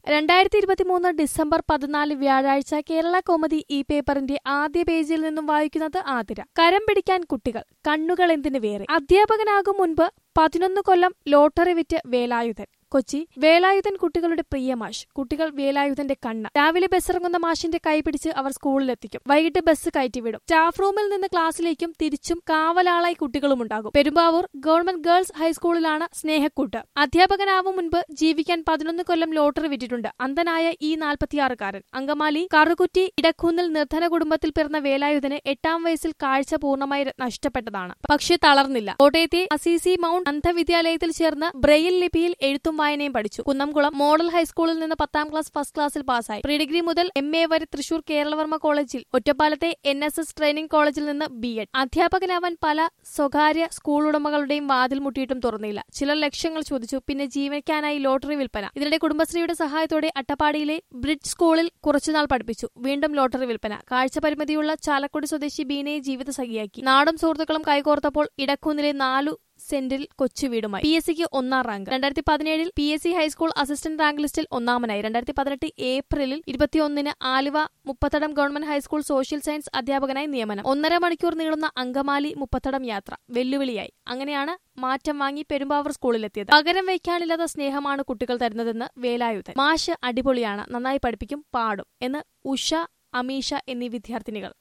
രണ്ടായിരത്തി ഇരുപത്തിമൂന്ന് ഡിസംബർ പതിനാല് വ്യാഴാഴ്ച കേരള കോമഡി ഈ പേപ്പറിന്റെ ആദ്യ പേജിൽ നിന്നും വായിക്കുന്നത് ആതിര കരം പിടിക്കാൻ കുട്ടികൾ കണ്ണുകൾ എന്തിനു വേറെ അധ്യാപകനാകും മുൻപ് പതിനൊന്ന് കൊല്ലം ലോട്ടറി വിറ്റ് വേലായുധൻ കൊച്ചി വേലായുധൻ കുട്ടികളുടെ പ്രിയ മാഷ് കുട്ടികൾ വേലായുധന്റെ കണ്ണ് രാവിലെ ബസ്സിറങ്ങുന്ന മാഷിന്റെ കൈ പിടിച്ച് അവർ സ്കൂളിലെത്തിക്കും വൈകിട്ട് ബസ് കയറ്റിവിടും സ്റ്റാഫ് റൂമിൽ നിന്ന് ക്ലാസ്സിലേക്കും തിരിച്ചും കാവലാളായി കുട്ടികളുമുണ്ടാകും പെരുമ്പാവൂർ ഗവൺമെന്റ് ഗേൾസ് ഹൈസ്കൂളിലാണ് സ്നേഹക്കൂട്ട് അധ്യാപകനാവും മുൻപ് ജീവിക്കാൻ പതിനൊന്ന് കൊല്ലം ലോട്ടറി വിറ്റിട്ടുണ്ട് അന്ധനായ ഈ നാൽപ്പത്തിയാറുകാരൻ അങ്കമാലി കറുകുറ്റി ഇടക്കുന്നിൽ നിർധന കുടുംബത്തിൽ പിറന്ന വേലായുധന് എട്ടാം വയസ്സിൽ കാഴ്ച പൂർണ്ണമായി നഷ്ടപ്പെട്ടതാണ് പക്ഷേ തളർന്നില്ല കോട്ടയത്തെ അസീസി മൗണ്ട് അന്ധവിദ്യാലയത്തിൽ ചേർന്ന് ബ്രെയിൽ ലിപിയിൽ എഴുത്തും വായനയും പഠിച്ചു കുന്നംകുളം മോഡൽ ഹൈസ്കൂളിൽ നിന്ന് പത്താം ക്ലാസ് ഫസ്റ്റ് ക്ലാസ്സിൽ പാസ്സായി പ്രീ ഡിഗ്രി മുതൽ എം എ വരെ തൃശൂർ കേരളവർമ്മ കോളേജിൽ ഒറ്റപ്പാലത്തെ എൻ എസ് എസ് ട്രെയിനിംഗ് കോളേജിൽ നിന്ന് ബി എഡ് അധ്യാപകനാവാൻ പല സ്വകാര്യ സ്കൂൾ ഉടമകളുടെയും വാതിൽ മുട്ടിയിട്ടും തുറന്നില്ല ചിലർ ലക്ഷ്യങ്ങൾ ചോദിച്ചു പിന്നെ ജീവിക്കാനായി ലോട്ടറി വിൽപ്പന ഇതിനിടെ കുടുംബശ്രീയുടെ സഹായത്തോടെ അട്ടപ്പാടിയിലെ ബ്രിഡ്ജ് സ്കൂളിൽ കുറച്ചുനാൾ പഠിപ്പിച്ചു വീണ്ടും ലോട്ടറി വിൽപ്പന കാഴ്ച പരിമിതിയുള്ള ചാലക്കുടി സ്വദേശി ബീനയെ ജീവിത സഖിയാക്കി നാടും സുഹൃത്തുക്കളും കൈകോർത്തപ്പോൾ ഇടക്കുന്നിലെ നാലു സെന്റിൽ കൊച്ചു വീടുമായി പി എസ് സിക്ക് ഒന്നാം റാങ്ക് രണ്ടായിരത്തി പതിനേഴിൽ P S C high school assistant rank ലിസ്റ്റിൽ ഒന്നാമനായി രണ്ടായിരത്തി പതിനെട്ട് ഏപ്രിലിൽ ഇരുപത്തിയൊന്നിന് Aluva Muppathadam government high school social science അധ്യാപകനായി നിയമനം ഒന്നര മണിക്കൂർ നീളുന്ന അങ്കമാലി മുപ്പത്തടം യാത്ര വെല്ലുവിളിയായി അങ്ങനെയാണ് മാറ്റം വാങ്ങി പെരുമ്പാവൂർ സ്കൂളിലെത്തിയത് പകരം വയ്ക്കാനില്ലാത്ത സ്നേഹമാണ് കുട്ടികൾ തരുന്നതെന്ന് വേലായുധൻ മാഷ് അടിപൊളിയാണ് നന്നായി പഠിപ്പിക്കും പാടും എന്ന് ഉഷ അമീഷ എന്നീ വിദ്യാർത്ഥിനികൾ